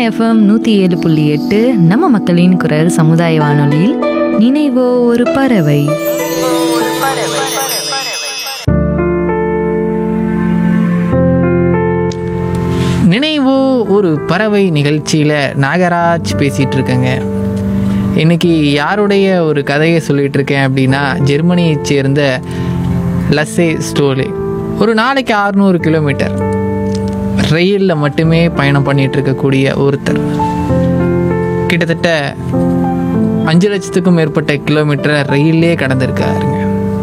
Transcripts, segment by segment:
FM நூற்றி ஏழு புள்ளி எட்டு நம்ம மக்களின் குரல் சமுதாய வானொலியில் நினைவோ ஒரு பறவை நினைவோ ஒரு பறவை நிகழ்ச்சியில் நாகராஜ் பேசிகிட்டு இருக்கேங்க இன்னைக்கு யாருடைய ஒரு கதையை சொல்லிட்டு இருக்கேன் அப்படின்னா ஜெர்மனியைச் சேர்ந்த லஸ்ஸே ஸ்டோலே ஒரு நாளைக்கு 600 கிலோமீட்டர் ரயிலில் மட்டுமே பயணம் பண்ணிட்டு இருக்கக்கூடிய ஒருத்தர் கிட்டத்தட்ட அஞ்சு லட்சத்துக்கும் மேற்பட்ட கிலோமீட்டரை ரயிலே கடந்திருக்காருங்க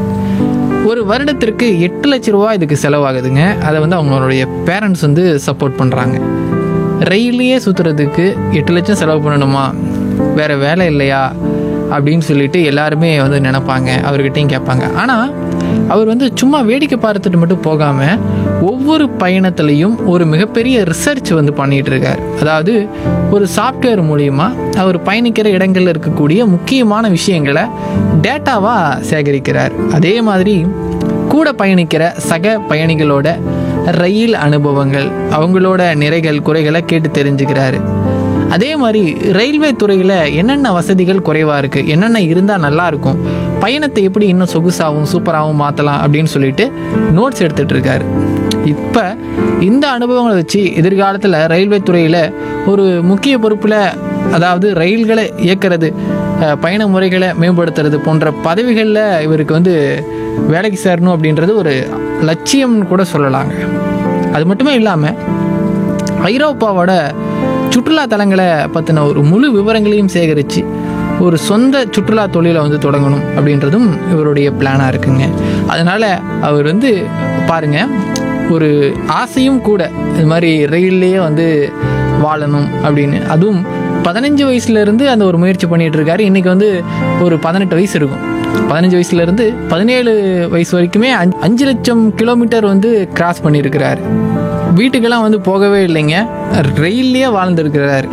ஒரு வருடத்திற்கு எட்டு லட்ச ரூபா இதுக்கு செலவாகுதுங்க அதை வந்து அவங்களுடைய பேரண்ட்ஸ் வந்து சப்போர்ட் பண்ணுறாங்க ரயிலையே சுற்றுறதுக்கு எட்டு லட்சம் செலவு பண்ணணுமா வேறு வேலை இல்லையா அப்படின்னு சொல்லிட்டு எல்லாருமே வந்து நினைப்பாங்க அவர்கிட்டையும் கேட்பாங்க ஆனால் அவர் வந்து சும்மா வேடிக்கை பார்த்துட்டு மட்டும் போகாமல் ஒவ்வொரு பயணத்துலையும் ஒரு மிகப்பெரிய ரிசர்ச் வந்து பண்ணிட்டு இருக்கார் அதாவது ஒரு சாஃப்ட்வேர் மூலியமா அவர் பயணிக்கிற இடங்கள்ல இருக்கக்கூடிய முக்கியமான விஷயங்களை டேட்டாவாக சேகரிக்கிறார் அதே மாதிரி கூட பயணிக்கிற சக பயணிகளோட ரயில் அனுபவங்கள் அவங்களோட நிறைகள் குறைகளை கேட்டு தெரிஞ்சுக்கிறாரு அதே மாதிரி ரயில்வே துறையில் என்னென்ன வசதிகள் குறைவாக இருக்குது என்னென்ன இருந்தால் நல்லா இருக்கும் பயணத்தை எப்படி இன்னும் சொகுசாகவும் சூப்பராகவும் மாற்றலாம் அப்படின்னு சொல்லிட்டு நோட்ஸ் எடுத்துட்டு இருக்காரு இப்போ இந்த அனுபவங்களை வச்சு எதிர்காலத்தில் ரயில்வே துறையில் ஒரு முக்கிய பொறுப்பில் அதாவது ரயில்களை இயக்கிறது அஹ், பயண முறைகளை மேம்படுத்துறது போன்ற பதவிகளில் இவருக்கு வந்து வேலைக்கு சேரணும் அப்படின்றது ஒரு லட்சியம்னு கூட சொல்லலாங்க அது மட்டுமே இல்லாமல் ஐரோப்பாவோட சுற்றுலா தலங்களை பற்றின ஒரு முழு விவரங்களையும் சேகரித்து ஒரு சொந்த சுற்றுலா தொழிலை வந்து தொடங்கணும் அப்படின்றதும் இவருடைய பிளானாக இருக்குங்க அதனால் அவர் வந்து பாருங்க ஒரு ஆசையும் கூட இது மாதிரி ரயில்லையே வந்து வாழணும் அப்படின்னு அதுவும் பதினஞ்சு வயசுலேருந்து அந்த ஒரு முயற்சி பண்ணிட்டு இருக்காரு இன்றைக்கி வந்து ஒரு பதினெட்டு வயசு இருக்கும் பதினஞ்சு வயசுலேருந்து பதினேழு வயசு வரைக்குமே அஞ்சு அஞ்சு லட்சம் கிலோமீட்டர் வந்து கிராஸ் பண்ணியிருக்கிறாரு வீட்டுக்கெல்லாம் வந்து போகவே இல்லைங்க ரயில்லையே வாழ்ந்துருக்கிறாரு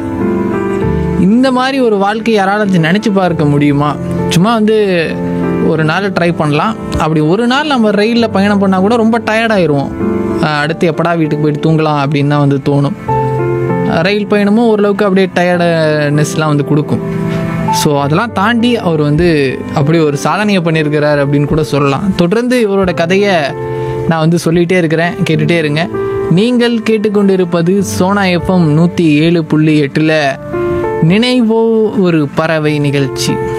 இந்த மாதிரி ஒரு வாழ்க்கை யாராலும் நினச்சி பார்க்க முடியுமா சும்மா வந்து ஒரு நாள் ட்ரை பண்ணலாம் அப்படி ஒரு நாள் நம்ம ரயிலில் பயணம் பண்ணால் கூட ரொம்ப டயர்டாயிருவோம் அடுத்து எப்படா வீட்டுக்கு போயிட்டு தூங்கலாம் அப்படின்னு தான் வந்து தோணும் ரயில் பயணமும் ஓரளவுக்கு அப்படியே டயர்டனஸ்லாம் வந்து கொடுக்கும் ஸோ அதெல்லாம் தாண்டி அவர் வந்து அப்படி ஒரு சாதனையை பண்ணியிருக்கிறார் அப்படின்னு கூட சொல்லலாம் தொடர்ந்து இவரோட கதையை நான் வந்து சொல்லிகிட்டே இருக்கிறேன் கேட்டுகிட்டே இருங்க நீங்கள் கேட்டுக்கொண்டிருப்பது சோனா எஃப்எம் நூற்றி ஏழு புள்ளி எட்டில் நினைவோ ஒரு பறவை நிகழ்ச்சி